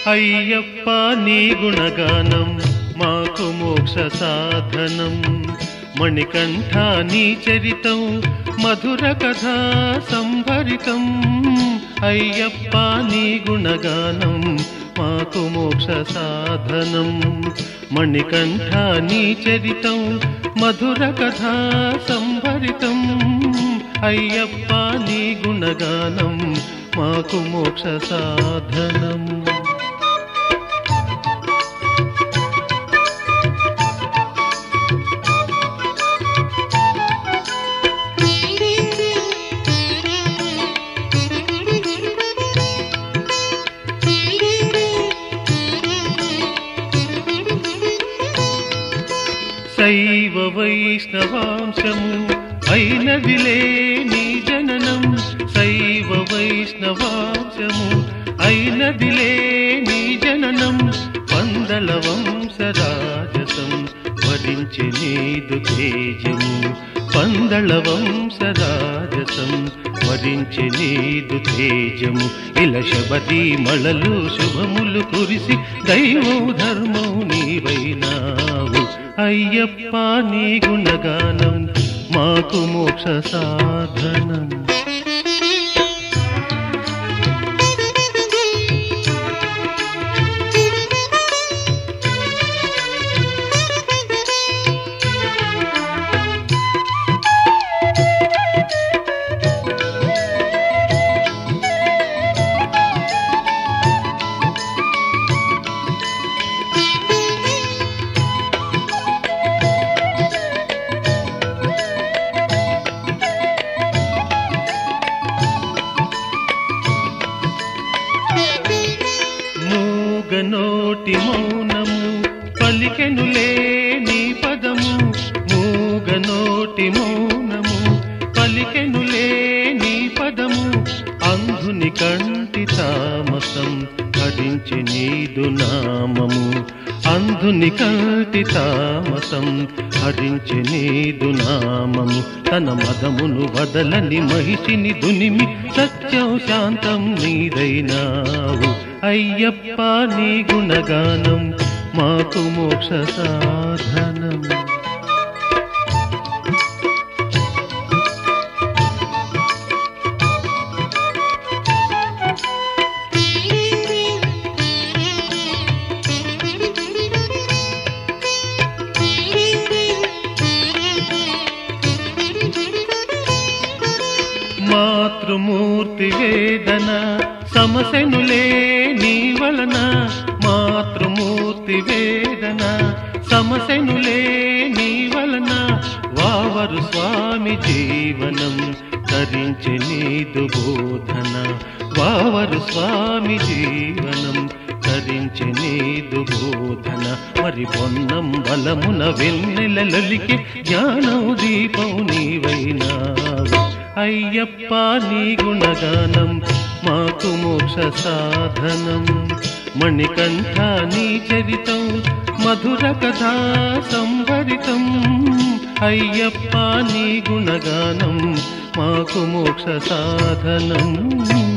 అయ్యప్ప నీ గుణగానం మాకు మోక్ష సాధనం మణికంఠ నీ చరితం మధుర కథా సంభరితం అయ్యప్ప నీ గుణగానం మాకు మోక్ష సాధనం మణికంఠ నీ చరితం మధుర కథా సంభరితం అయ్యప్ప నీ గుణగానం మాకు మోక్ష సాధనం శైవ వైష్ణవాంశము అయినదిలే నీ జననం శైవ వైష్ణవాంశము అయినదిలే నీ జననం పందల వంశరాజసం వరించి నీదు తేజము పందళ వంశరాజసం వరించి నీదు తేజము ఇల శబది మళలు శుభములు కురిసి దైవం ధర్మం నీవైనావు అయ్యప్ప నీ గుణగానం మాకు మోక్ష సాధనం మూగనోటి మౌనము పలికెనులే నీ పదము మూగనోటి మౌనము పలికెనులే నీ పదము అంధుని కంటి తామసం హరించి నీదు నామము అంధుని కంటి తామసం హరించి నీదు నామము తన మదమును వదలని మహిషిని దునిమి సత్యం శాంతం నీదైనావు అయ్యప్ప నీ గుణగానం మాకు మోక్ష సాధనం మాతృమూర్తి వేదన సమసెనులే నీ వలన మాతృమూర్తి వేదన సమసెనులే నీ వలన వావరు స్వామి జీవనం ధరించి నీదు బోధన వావరు స్వామి జీవనం ధరించి నీదు బోధన మరి పొన్నం బలమున వెన్నెలలొలికి జ్ఞానం దీపం నీవైనావు అయ్యప్ప నీ గుణగానం మాకు మోక్ష సాధనం మణికంఠ నీ చరితం మధుర కథా సంభరితం అయ్యప్ప నీ గుణగానం మాకు మోక్ష సాధనం